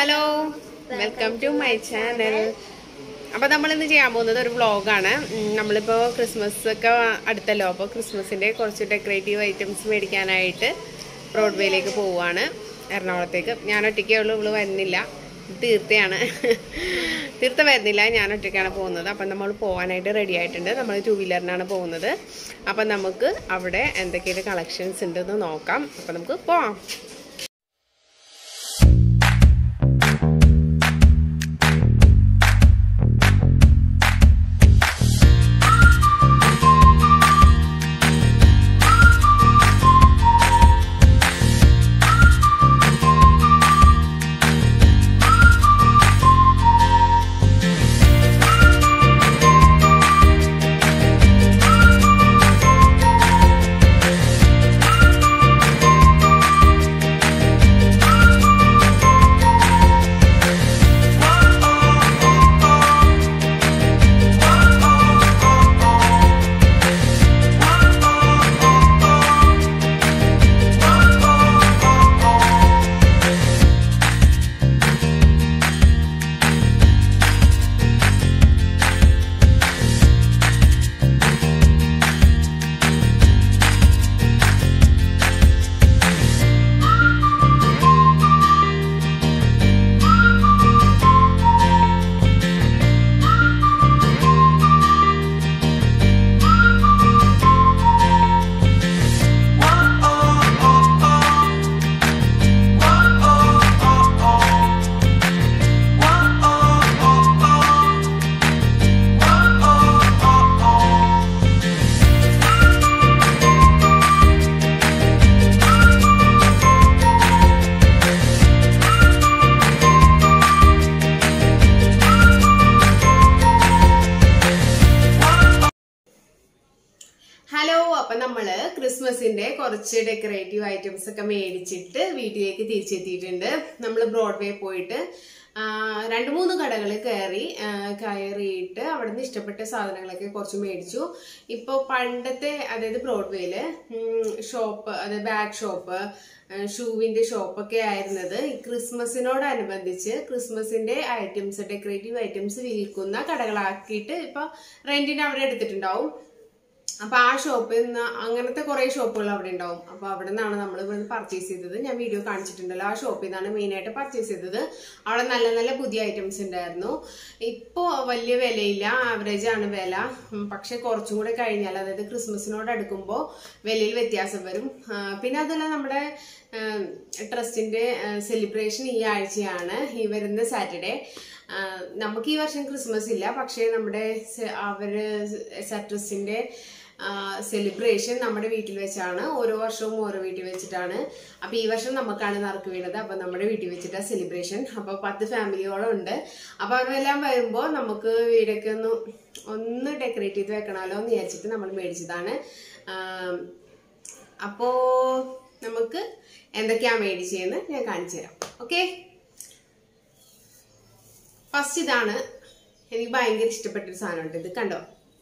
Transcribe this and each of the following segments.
hello welcome to my channel അപ്പോൾ നമ്മൾ ഇന്ന് ചെയ്യാൻ പോകുന്നത് ഒരു വ്ളോഗാണ് നമ്മളിപ്പോൾ ക്രിസ്മസ് ഒക്കെ അടുത്തല്ലോ അപ്പോൾ ക്രിസ്മസിൻ്റെ കുറച്ച് ഡെക്കറേറ്റീവ് ഐറ്റംസ് മേടിക്കാനായിട്ട് ബ്രോഡ്വേയിലേക്ക് പോവുകയാണ് എറണാകുളത്തേക്ക് ഞാൻ ഒറ്റയ്ക്കേ ഉള്ളൂ ഇവള് വരുന്നില്ല തീർത്തയാണ് തീർത്ത വരുന്നില്ല ഞാൻ ഒറ്റയ്ക്കാണ് പോകുന്നത് അപ്പം നമ്മൾ പോകാനായിട്ട് റെഡി ആയിട്ടുണ്ട് നമ്മൾ ടു വീലറിനാണ് പോകുന്നത് അപ്പം നമുക്ക് അവിടെ എന്തൊക്കെയാണ് കളക്ഷൻസ് ഉണ്ടെന്ന് നോക്കാം അപ്പം നമുക്ക് പോവാം ഹലോ അപ്പൊ നമ്മള് ക്രിസ്മസിന്റെ കുറച്ച് ഡെക്കറേറ്റീവ് ഐറ്റംസ് ഒക്കെ മേടിച്ചിട്ട് വീട്ടിലേക്ക് തിരിച്ചെത്തിയിട്ടുണ്ട് നമ്മൾ ബ്രോഡ്വേ പോയിട്ട് ആ, രണ്ട് മൂന്ന് കടകളിൽ കയറി ആ, കയറിയിട്ട് അവിടുന്ന് ഇഷ്ടപ്പെട്ട സാധനങ്ങളൊക്കെ കുറച്ച് മേടിച്ചു ഇപ്പോൾ പണ്ടത്തെ അതായത് ബ്രോഡ്വേയില് ഷോപ്പ് അതായത് ബാഗ് ഷോപ്പ് ഷൂവിന്റെ ഷോപ്പൊക്കെ ആയിരുന്നത് ഈ ക്രിസ്മസിനോടനുബന്ധിച്ച് ക്രിസ്മസിന്റെ ഐറ്റംസ് ഡെക്കറേറ്റീവ് ഐറ്റംസ് വിൽക്കുന്ന കടകളാക്കിയിട്ട് ഇപ്പൊ റെന്റിന് അവിടെ എടുത്തിട്ടുണ്ടാവും അപ്പൊ ആ ഷോപ്പിൽ നിന്ന് അങ്ങനത്തെ കുറെ ഷോപ്പുകൾ അവിടെ ഉണ്ടാവും അപ്പൊ അവിടെ നിന്നാണ് നമ്മൾ ഇവിടുന്ന് പർച്ചേസ് ചെയ്തത് ഞാൻ വീഡിയോ കാണിച്ചിട്ടുണ്ടല്ലോ ആ ഷോപ്പിൽ നിന്നാണ് മെയിൻ ആയിട്ട് പർച്ചേസ് ചെയ്തത് അവിടെ നല്ല നല്ല പുതിയ ഐറ്റംസ് ഉണ്ടായിരുന്നു ഇപ്പോ വലിയ വിലയില്ല ആവറേജ് ആണ് വില ഉം, പക്ഷെ കുറച്ചും കൂടെ കഴിഞ്ഞാൽ അതായത് ക്രിസ്മസിനോട് അടുക്കുമ്പോൾ വിലയിൽ വ്യത്യാസം വരും ആ, പിന്നെ അതല്ല നമ്മുടെ ട്രസ്റ്റിന്റെ സെലിബ്രേഷൻ ഈ ആഴ്ചയാണ് ഈ വരുന്ന സാറ്റർഡേ നമുക്ക് ഈ വർഷം ക്രിസ്മസ് ഇല്ല പക്ഷേ നമ്മുടെ സെ- അവര് ട്രസ്റ്റിന്റെ സെലിബ്രേഷൻ നമ്മുടെ വീട്ടിൽ വെച്ചാണ് ഓരോ വർഷവും ഓരോ വീട്ടിൽ വെച്ചിട്ടാണ് അപ്പൊ ഈ വർഷം നമുക്കാണ് നറുക്ക് വീണത് അപ്പൊ നമ്മുടെ വീട്ടിൽ വെച്ചിട്ടാണ് സെലിബ്രേഷൻ അപ്പൊ പത്ത് ഫാമിലിയോളം ഉണ്ട് അപ്പൊ അവരെല്ലാം വരുമ്പോൾ നമുക്ക് വീടൊക്കെ ഒന്ന് ഒന്ന് ഡെക്കറേറ്റ് ചെയ്ത് വെക്കണമല്ലോ എന്ന് വിചാരിച്ചിട്ട് നമ്മൾ മേടിച്ചതാണ് ആം, അപ്പോ നമുക്ക് എന്തൊക്കെയാ മേടിച്ചതെന്ന് ഞാൻ കാണിച്ചു തരാം ഓക്കെ ഫസ്റ്റ് ഇതാണ് എനിക്ക് ഭയങ്കര ഇഷ്ടപ്പെട്ടൊരു സാധനമുണ്ട് ഇത് കണ്ടോ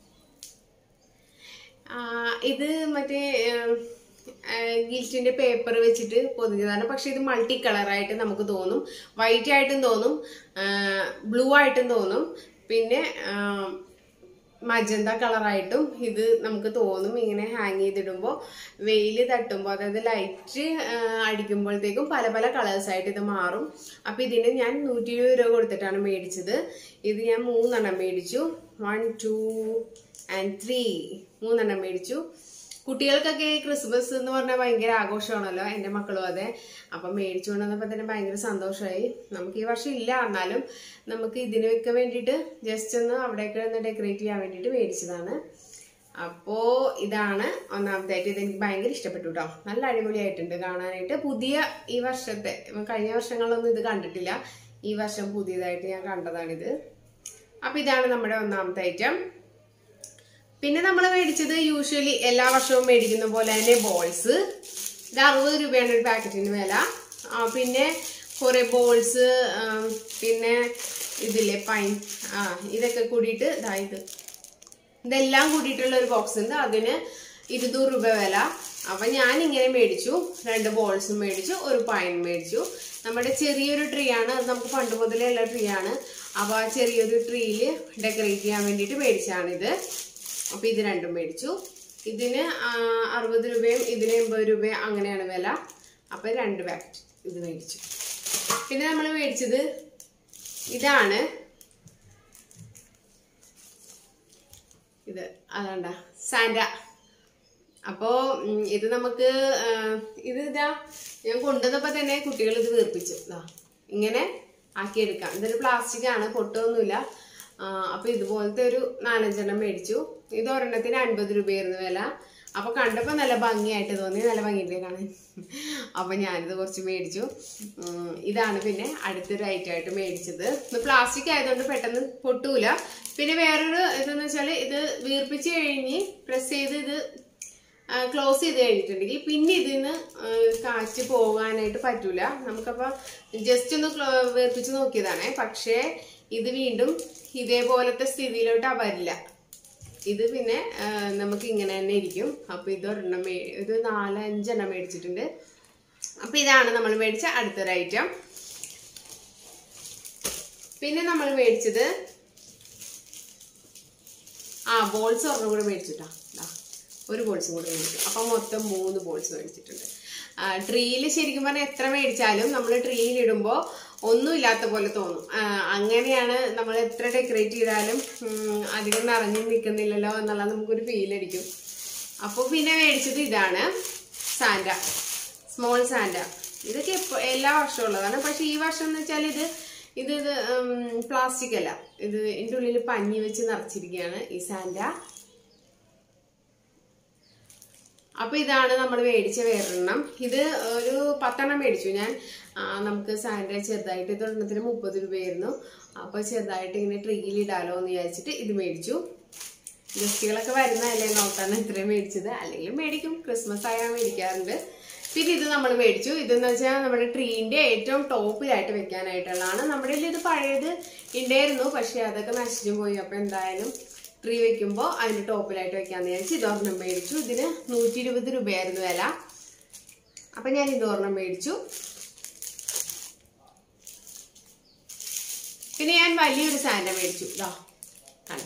ആ, ഇത് മറ്റേ ഗിൽറ്റിന്റെ പേപ്പർ വെച്ചിട്ട് പൊതിഞ്ഞതാണ് പക്ഷെ ഇത് മൾട്ടി കളറായിട്ട് നമുക്ക് തോന്നും വൈറ്റ് ആയിട്ടും തോന്നും ബ്ലൂ ആയിട്ടും തോന്നും പിന്നെ മജന്ത കളറായിട്ടും ഇത് നമുക്ക് തോന്നും ഇങ്ങനെ ഹാങ് ചെയ്തിടുമ്പോൾ വെയിൽ തട്ടുമ്പോൾ അതായത് ലൈറ്റ് അടിക്കുമ്പോഴത്തേക്കും പല പല കളേഴ്സ് ആയിട്ട് ഇത് മാറും അപ്പൊ ഇതിന് ഞാൻ നൂറ്റി ഇരുപത് രൂപ കൊടുത്തിട്ടാണ് മേടിച്ചത് ഇത് ഞാൻ മൂന്നെണ്ണം മേടിച്ചു വൺ ടു ആൻഡ് ത്രീ മൂന്നെണ്ണം മേടിച്ചു കുട്ടികൾക്കൊക്കെ ഈ ക്രിസ്മസ് എന്ന് പറഞ്ഞാൽ ഭയങ്കര ആഘോഷമാണല്ലോ എൻ്റെ മക്കളും അതെ അപ്പം മേടിച്ചു കൊണ്ടുവന്നപ്പോൾ തന്നെ ഭയങ്കര സന്തോഷമായി നമുക്ക് ഈ വർഷം ഇല്ല എന്നാലും നമുക്ക് ഇതിനൊക്കെ വേണ്ടിയിട്ട് ജസ്റ്റ് ഒന്ന് അവിടെയൊക്കെ ഒന്ന് ഡെക്കറേറ്റ് ചെയ്യാൻ വേണ്ടിയിട്ട് മേടിച്ചതാണ് അപ്പോ ഇതാണ് ഒന്നാമതായിട്ട് ഇത് എനിക്ക് ഭയങ്കര ഇഷ്ടപ്പെട്ടു കേട്ടോ നല്ല അടിപൊളിയായിട്ടുണ്ട് കാണാനായിട്ട് പുതിയ ഈ വർഷത്തെ കഴിഞ്ഞ വർഷങ്ങളിലൊന്നും ഇത് കണ്ടിട്ടില്ല ഈ വർഷം പുതിയതായിട്ട് ഞാൻ കണ്ടതാണിത് അപ്പൊ ഇതാണ് നമ്മുടെ ഒന്നാമത്തെ ഐറ്റം പിന്നെ നമ്മൾ മേടിച്ചത് യൂഷ്വലി എല്ലാ വർഷവും മേടിക്കുന്ന പോലെ തന്നെ ബോൾസ് ഇത് അറുപത് രൂപയാണ് ഒരു പാക്കറ്റിന് വില ആ, പിന്നെ കുറെ ബോൾസ് പിന്നെ ഇതില്ലേ പൈൻ ആ ഇതൊക്കെ കൂടിയിട്ട് ഇതാ ഇത് ഇതെല്ലാം കൂടിയിട്ടുള്ള ഒരു ബോക്സ് ഉണ്ട് അതിന് ഇരുന്നൂറ് രൂപ വില അപ്പൊ ഞാൻ ഇങ്ങനെ മേടിച്ചു രണ്ട് ബോൾസും മേടിച്ചു ഒരു പൈൻ മേടിച്ചു നമ്മുടെ ചെറിയൊരു ട്രീ ആണ് അത് നമുക്ക് പണ്ട് മുതലേ ഉള്ള ട്രീ ആണ് അപ്പൊ ആ ചെറിയൊരു ട്രീയിൽ ഡെക്കറേറ്റ് ചെയ്യാൻ വേണ്ടിയിട്ട് മേടിച്ചാണിത് അപ്പൊ ഇത് രണ്ടും മേടിച്ചു ഇതിന് ആ, അറുപത് രൂപയും ഇതിന് എൺപത് രൂപയും അങ്ങനെയാണ് വില അപ്പൊ രണ്ട് പാക്കറ്റ് ഇത് മേടിച്ചു പിന്നെ നമ്മൾ മേടിച്ചത് ഇതാണ് ഇത് അതാണ്ട സാൻഡ അപ്പോ ഉം, ഇത് നമുക്ക് ആ, ഇത് ഇതാ ഞാൻ കൊണ്ടുവന്നപ്പോ തന്നെ കുട്ടികൾ ഇത് വീർപ്പിച്ചു ദാ ഇങ്ങനെ ആക്കിയെടുക്കാം ഇതൊരു പ്ലാസ്റ്റിക് ആണ് പൊട്ടൊന്നുമില്ല ആ, അപ്പൊ ഇതുപോലത്തെ ഒരു നാലഞ്ചെണ്ണം മേടിച്ചു ഇത് ഒരെണ്ണത്തിന് അൻപത് രൂപയായിരുന്നു വില അപ്പൊ കണ്ടപ്പോ നല്ല ഭംഗിയായിട്ട് തോന്നി നല്ല ഭംഗിയില്ലേ കാണാൻ അപ്പൊ ഞാനിത് കുറച്ച് മേടിച്ചു ഉം, ഇതാണ് പിന്നെ അടുത്തൊരു ഐറ്റം ആയിട്ട് മേടിച്ചത് ഇത് പ്ലാസ്റ്റിക് ആയതുകൊണ്ട് പെട്ടെന്ന് പൊട്ടൂല പിന്നെ വേറൊരു ഇതെന്ന് വെച്ചാല് ഇത് വീർപ്പിച്ച് കഴിഞ്ഞ് പ്രസ് ചെയ്ത് ഇത് ക്ലോസ് ചെയ്ത് കഴിഞ്ഞിട്ടുണ്ടെങ്കിൽ പിന്നെ ഇതിന്ന് ആ, കാറ്റ് പോകാനായിട്ട് പറ്റൂല നമുക്കപ്പോ ജസ്റ്റ് ഒന്ന് ക്ലോ- വീർപ്പിച്ച് നോക്കിയതാണേ പക്ഷേ ഇത് വീണ്ടും ഇതേപോലത്തെ സ്ഥിതിയിലോട്ട് വരില്ല ഇത് പിന്നെ ആ, നമുക്ക് ഇങ്ങനെ തന്നെ ഇരിക്കും അപ്പൊ ഇത് ഒരെണ്ണം മേ ഒരു നാലഞ്ചെണ്ണം മേടിച്ചിട്ടുണ്ട് അപ്പൊ ഇതാണ് നമ്മൾ മേടിച്ച അടുത്തൊരു ഐറ്റം പിന്നെ നമ്മൾ മേടിച്ചത് ആ ബോൾസ് ഒരെണ്ണം കൂടെ മേടിച്ചിട്ടാ ദാ, ഒരു ബോൾസും കൂടെ മേടിച്ചു അപ്പൊ മൊത്തം മൂന്ന് ബോൾസ് മേടിച്ചിട്ടുണ്ട് ട്രീയിൽ ശരിക്കും പറഞ്ഞാൽ എത്ര മേടിച്ചാലും നമ്മൾ ട്രീയിൽ ഇടുമ്പോൾ ഒന്നുമില്ലാത്ത പോലെ തോന്നും ആ, അങ്ങനെയാണ് നമ്മൾ എത്ര ഡെക്കറേറ്റ് ചെയ്താലും ഉം, അധികം നിറഞ്ഞു നിൽക്കുന്നില്ലല്ലോ എന്നുള്ള നമുക്കൊരു ഫീൽ അടിക്കും അപ്പോൾ പിന്നെ മേടിച്ചത് ഇതാണ് സാൻഡ സ്മോൾ സാൻഡ ഇതൊക്കെ എപ്പോ എല്ലാ വർഷവും ഉള്ളതാണ് പക്ഷെ ഈ വർഷം എന്ന് വെച്ചാൽ ഇത് ഇത് ഇത് പ്ലാസ്റ്റിക് അല്ല ഇത് ഇതിൻ്റെ ഉള്ളിൽ പഞ്ഞി വെച്ച് നിറച്ചിരിക്കുകയാണ് ഈ സാൻഡ അപ്പൊ ഇതാണ് നമ്മൾ മേടിച്ച വേറൊരെണ്ണം ഇത് ഒരു പത്തെണ്ണം മേടിച്ചു ഞാൻ ആ, നമുക്ക് സാൻഡ ചെറുതായിട്ട് ഇത് ഒരെണ്ണത്തിന് മുപ്പത് രൂപയായിരുന്നു അപ്പൊ ചെറുതായിട്ട് ഇങ്ങനെ ട്രീയിൽ ഇടാലോ എന്ന് വിചാരിച്ചിട്ട് ഇത് മേടിച്ചു ഗസ്റ്റുകളൊക്കെ വരുന്നതല്ലേ നോക്കാണ് ഇത്രയും മേടിച്ചത് അല്ലെങ്കിൽ മേടിക്കും ക്രിസ്മസ് ആയാൽ മേടിക്കാറുണ്ട് പിന്നെ ഇത് നമ്മൾ മേടിച്ചു ഇതെന്ന് വെച്ചാൽ നമ്മുടെ ട്രീന്റെ ഏറ്റവും ടോപ്പിലായിട്ട് വെക്കാനായിട്ടുള്ളതാണ് നമ്മുടെ കയ്യിൽ ഇത് പഴയത് ഉണ്ടായിരുന്നു പക്ഷെ അതൊക്കെ നശിച്ചു പോയി അപ്പൊ എന്തായാലും ട്രീ വെക്കുമ്പോൾ അതിന്റെ ടോപ്പിലായിട്ട് വെക്കാന്ന് വിചാരിച്ചു ഇതൊരെണ്ണം മേടിച്ചു ഇതിന് നൂറ്റി ഇരുപത് രൂപയായിരുന്നു വില അപ്പൊ ഞാൻ ഇതൊരെണ്ണം മേടിച്ചു പിന്നെ ഞാൻ വലിയൊരു സാൻഡ മേടിച്ചു ഇതാ കണ്ടോ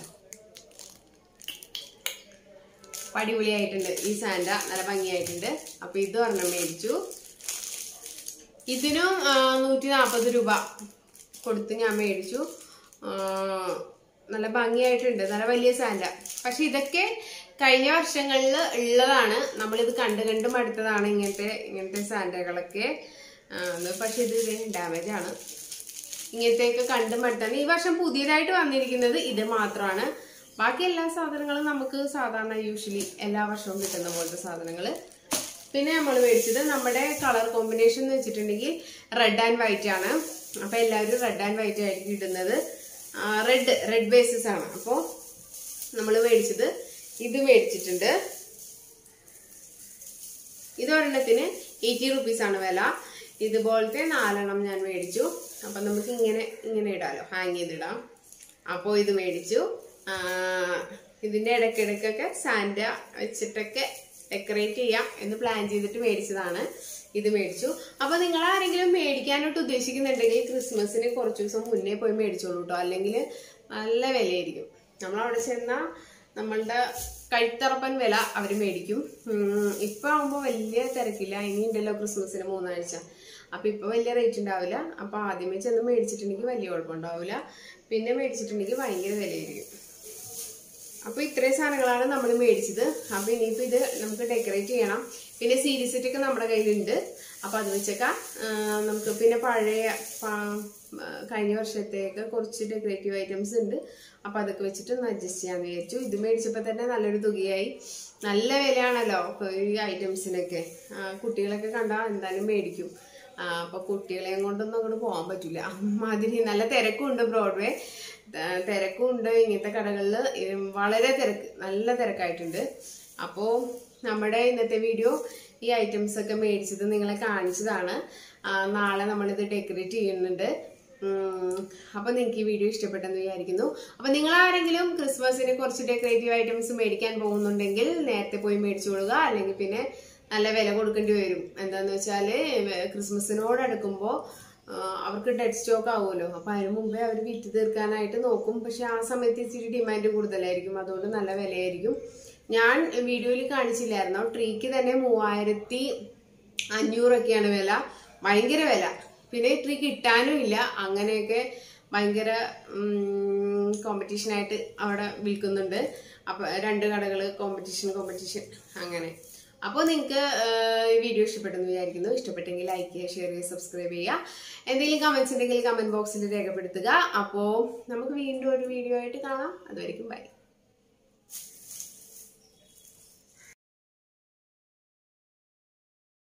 അപ്പൊ അടിപൊളിയായിട്ടുണ്ട് ഈ സാൻഡ നല്ല ഭംഗിയായിട്ടുണ്ട് അപ്പൊ ഇത് ഒരെണ്ണം മേടിച്ചു ഇതിനും ആ, നൂറ്റി നാൽപ്പത് രൂപ കൊടുത്ത് ഞാൻ മേടിച്ചു ആ, നല്ല ഭംഗിയായിട്ടുണ്ട് നല്ല വലിയ സാൻഡ പക്ഷെ ഇതൊക്കെ കഴിഞ്ഞ വർഷങ്ങളിൽ ഉള്ളതാണ് നമ്മളിത് കണ്ട് കണ്ട് മടുത്തതാണ് ഇങ്ങനത്തെ ഇങ്ങനത്തെ സാൻഡകളൊക്കെ ആ, ഇത് പക്ഷെ ഇത് ഡാമേജ് ആണ് ഇങ്ങനത്തെയൊക്കെ കണ്ടും മടുത്താണ് ഈ വർഷം പുതിയതായിട്ട് വന്നിരിക്കുന്നത് ഇത് മാത്രമാണ് ബാക്കി എല്ലാ സാധനങ്ങളും നമുക്ക് സാധാരണ യൂഷ്വലി എല്ലാ വർഷവും കിട്ടുന്ന പോലത്തെ സാധനങ്ങൾ പിന്നെ നമ്മൾ മേടിച്ചത് നമ്മുടെ കളർ കോമ്പിനേഷൻ എന്ന് വെച്ചിട്ടുണ്ടെങ്കിൽ റെഡ് ആൻഡ് വൈറ്റ് ആണ് അപ്പൊ എല്ലാവരും റെഡ് ആൻഡ് വൈറ്റ് ആയിരിക്കും ഇടുന്നത് റെഡ് റെഡ് ബേസിസ് ആണ് അപ്പോൾ നമ്മൾ മേടിച്ചത് ഇത് മേടിച്ചിട്ടുണ്ട് ഇത് ഒരെണ്ണത്തിന് എയ്റ്റി റുപ്പീസ് ആണ് വില ഇതുപോലത്തെ നാലെണ്ണം ഞാൻ മേടിച്ചു അപ്പൊ നമുക്ക് ഇങ്ങനെ ഇങ്ങനെ ഇടാലോ ഹാങ് ചെയ്തിടാം അപ്പോൾ ഇത് മേടിച്ചു ആ, ഇതിന്റെ ഇടയ്ക്കിടയ്ക്കൊക്കെ സാൻഡ വെച്ചിട്ടൊക്കെ ഡെക്കറേറ്റ് ചെയ്യാം എന്ന് പ്ലാൻ ചെയ്തിട്ട് മേടിച്ചതാണ് ഇത് മേടിച്ചു അപ്പൊ നിങ്ങൾ ആരെങ്കിലും മേടിക്കാനായിട്ട് ഉദ്ദേശിക്കുന്നുണ്ടെങ്കിൽ ക്രിസ്മസിന് കുറച്ച് ദിവസം മുന്നേ പോയി മേടിച്ചോളൂ കേട്ടോ അല്ലെങ്കിൽ നല്ല വിലയായിരിക്കും നമ്മൾ അവിടെ ചെന്നാൽ നമ്മളുടെ കഴുത്തറപ്പൻ വില അവർ മേടിക്കും ഉം, ഇപ്പൊ ആകുമ്പോൾ വലിയ തിരക്കില്ല ഇനി ഉണ്ടല്ലോ ക്രിസ്മസിന് മൂന്നാഴ്ച അപ്പൊ ഇപ്പൊ വലിയ റേറ്റ് ഉണ്ടാവില്ല അപ്പൊ ആദ്യമേ ചെന്ന് മേടിച്ചിട്ടുണ്ടെങ്കിൽ വലിയ കുഴപ്പമുണ്ടാവില്ല പിന്നെ മേടിച്ചിട്ടുണ്ടെങ്കിൽ ഭയങ്കര വിലയായിരിക്കും അപ്പൊ ഇത്രയും സാധനങ്ങളാണ് നമ്മൾ മേടിച്ചത് അപ്പൊ ഇനിയിപ്പോ ഇത് നമുക്ക് ഡെക്കറേറ്റ് ചെയ്യണം പിന്നെ സീരീസ് സെറ്റ് ഒക്കെ നമ്മുടെ കയ്യിലുണ്ട് അപ്പൊ അത് വെച്ചൊക്കെ ആ, നമുക്ക് പിന്നെ പഴയ പ- ആ, കഴിഞ്ഞ വർഷത്തേക്ക് കുറച്ച് ഡെക്കറേറ്റീവ് ഐറ്റംസ് ഉണ്ട് അപ്പൊ അതൊക്കെ വെച്ചിട്ട് ഒന്ന് അഡ്ജസ്റ്റ് ചെയ്യാന്ന് വിചാരിച്ചു ഇത് മേടിച്ചപ്പോ തന്നെ നല്ലൊരു തുകയായി നല്ല വിലയാണല്ലോ ഇപ്പൊ ഈ ഐറ്റംസിനൊക്കെ ആ, കുട്ടികളൊക്കെ കണ്ടാൽ എന്തായാലും മേടിക്കും ആ, അപ്പൊ കുട്ടികളെയും കൊണ്ടൊന്നും അങ്ങോട്ട് പോകാൻ പറ്റൂല അമ്മാതിരി നല്ല തിരക്കുണ്ട് ബ്രോഡ്വേ ത- തിരക്കുണ്ട് ഇങ്ങനത്തെ കടകളിൽ വളരെ തിരക്ക് നല്ല തിരക്കായിട്ടുണ്ട് അപ്പോൾ നമ്മുടെ ഇന്നത്തെ വീഡിയോ ഈ ഐറ്റംസ് ഒക്കെ മേടിച്ചത് നിങ്ങളെ കാണിച്ചതാണ് ആ, നാളെ നമ്മളിത് ഡെക്കറേറ്റ് ചെയ്യുന്നുണ്ട് ഉം, അപ്പൊ നിങ്ങൾക്ക് ഈ വീഡിയോ ഇഷ്ടപ്പെട്ടെന്ന് വിചാരിക്കുന്നു അപ്പൊ നിങ്ങൾ ആരെങ്കിലും ക്രിസ്മസിന് കുറച്ച് ഡെക്കറേറ്റീവ് ഐറ്റംസ് മേടിക്കാൻ പോകുന്നുണ്ടെങ്കിൽ നേരത്തെ പോയി മേടിച്ചു കൊടുക്കുക അല്ലെങ്കിൽ പിന്നെ നല്ല വില കൊടുക്കേണ്ടി വരും എന്താന്ന് വെച്ചാല് ക്രിസ്മസിനോട് അടുക്കുമ്പോൾ അവർക്ക് ഡെഡ് സ്റ്റോക്ക് ആവുമല്ലോ അപ്പൊ അതിന് മുമ്പേ അവർ വിറ്റ് തീർക്കാനായിട്ട് നോക്കും പക്ഷെ ആ സമയത്ത് ഇച്ചിരി ഡിമാൻഡ് കൂടുതലായിരിക്കും അതുകൊണ്ട് നല്ല വിലയായിരിക്കും ഞാൻ വീഡിയോയിൽ കാണിച്ചില്ലായിരുന്നോ ട്രീക്ക് തന്നെ മൂവായിരത്തി അഞ്ഞൂറൊക്കെയാണ് വില ഭയങ്കര വില പിന്നെ ട്രീ കിട്ടാനും ഇല്ല അങ്ങനെയൊക്കെ ഭയങ്കര കോമ്പറ്റീഷനായിട്ട് അവിടെ വിൽക്കുന്നുണ്ട് അപ്പൊ രണ്ട് കടകൾ കോമ്പറ്റീഷൻ കോമ്പറ്റീഷൻ അങ്ങനെ അപ്പോൾ നിങ്ങൾക്ക് ഈ വീഡിയോ ഇഷ്ടപ്പെട്ടെന്ന് വിചാരിക്കുന്നു ഇഷ്ടപ്പെട്ടെങ്കിൽ ലൈക്ക് ചെയ്യുക ഷെയർ ചെയ്യുക സബ്സ്ക്രൈബ് ചെയ്യുക എന്തെങ്കിലും കമന്റ്സ് ഉണ്ടെങ്കിൽ കമന്റ് ബോക്സിൽ രേഖപ്പെടുത്തുക അപ്പോൾ നമുക്ക് വീണ്ടും ഒരു വീഡിയോ ആയിട്ട് കാണാം അതുവരെയും ബൈ